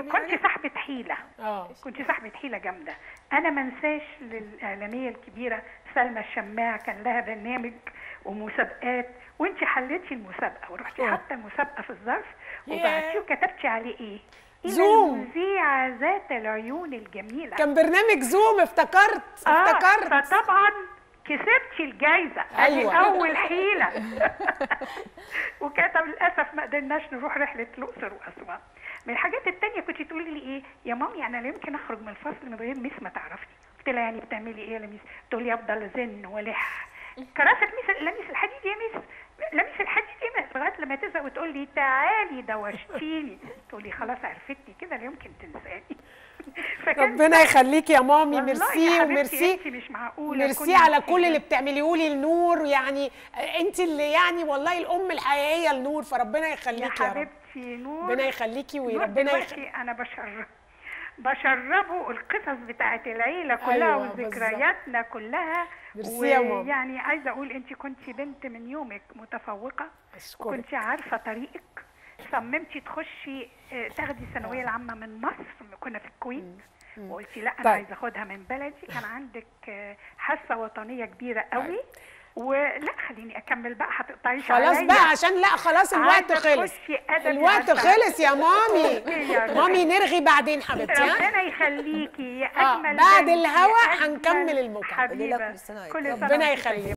كنت صاحبه حيله اه كنت صاحبة حيلة جامدة أنا ما انساش للإعلامية الكبيرة سلمى الشماع كان لها برنامج ومسابقات وانت حليتي المسابقة ورحتي آه. حاطة المسابقة في الظرف ياه. وبعتيه وكتبتي عليه ايه؟ إلى زوم. المذيعة ذات العيون الجميلة كان برنامج زوم افتكرت افتكرت آه فطبعا كسبتي الجايزة أيوة. أدي أول حيلة وكانت للأسف ما قدرناش نروح رحلة الأقصر وأسوان من الحاجات التانية كنت تقولي لي إيه يا مامي أنا لا يمكن أخرج من الفصل من غير ميس ما تعرفني قلت لها يعني بتعملي إيه يا ميس تقول لي أفضل أزن ولح كراسة ميس لا ميس الحديد يا ميس لا ميس الحديد يا ميس لغاية لما تزهق وتقول لي تعالي دوشتيني تقول لي خلاص عرفتني كده لا يمكن تنساني فكان ربنا يخليكي يا مامي والله ميرسي يا حبيبتي وميرسي انت مش معقوله ميرسي كل على انت كل اللي جنبي. بتعمليه لي النور يعني انت اللي يعني والله الام الحقيقيه النور فربنا يا يخليكي يا رب حبيبتي نور ربنا يخليكي نور وربنا يخليكي دلوقتي انا بشرب بشربه القصص بتاعت العيله كلها أيوة، وذكرياتنا كلها ميرسي يا ماما. ويعني عايزه اقول انت كنت بنت من يومك متفوقه اشكرك كنت عارفه طريقك صممتي تخشي آه، تاخدي الثانويه العامه من مصر كنا في الكويت وقلتي لا انا طيب. عايزه اخدها من بلدي كان عندك آه، حاسه وطنيه كبيره قوي ولا خليني اكمل بقى هتقطعيش خلاص عليا. بقى عشان لا خلاص الوقت عايزة خلص تخشي أدبي الوقت عشان- خلص يا مامي أوكي يا مامي نرغي بعدين حبيبتي ها ربنا يخليكي يا آه، اجمل بعد بنت، الهوا يا أجمل هنكمل المكالمة. حبيبه لله كل سنة وأنت كل طيب. سنه ربنا وأنت يخليك